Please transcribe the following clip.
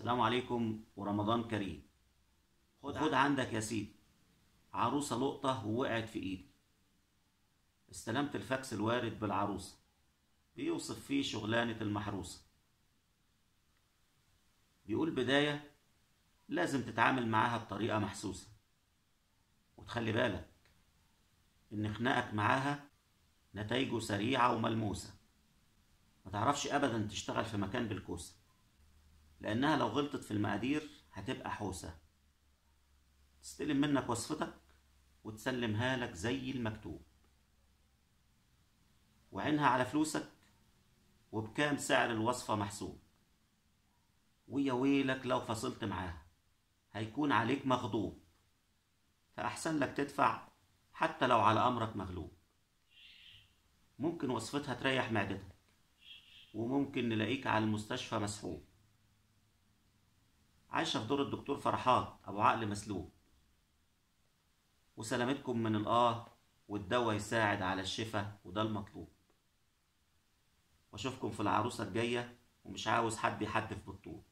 السلام عليكم ورمضان كريم خد خد عندك يا سيدي عروسة لقطة ووقعت في ايدي استلمت الفاكس الوارد بالعروسة بيوصف فيه شغلانة المحروسة بيقول بداية لازم تتعامل معاها بطريقة محسوسة وتخلي بالك إن خناقك معاها نتائجه سريعة وملموسة ما تعرفش أبدا تشتغل في مكان بالكوسة لأنها لو غلطت في المقادير هتبقى حوسة تستلم منك وصفتك وتسلمها لك زي المكتوب وعينها على فلوسك وبكام سعر الوصفة محسوب ويا ويلك لو فصلت معاها هيكون عليك مغضوب فأحسن لك تدفع حتى لو على أمرك مغلوب ممكن وصفتها تريح معدتك وممكن نلاقيك على المستشفى مسحوب عايشة في دور الدكتور فرحات أبو عقل مسلوب وسلامتكم من الآه والدواء يساعد على الشفا وده المطلوب واشوفكم في العروسة الجاية ومش عاوز حد يحدف بالطول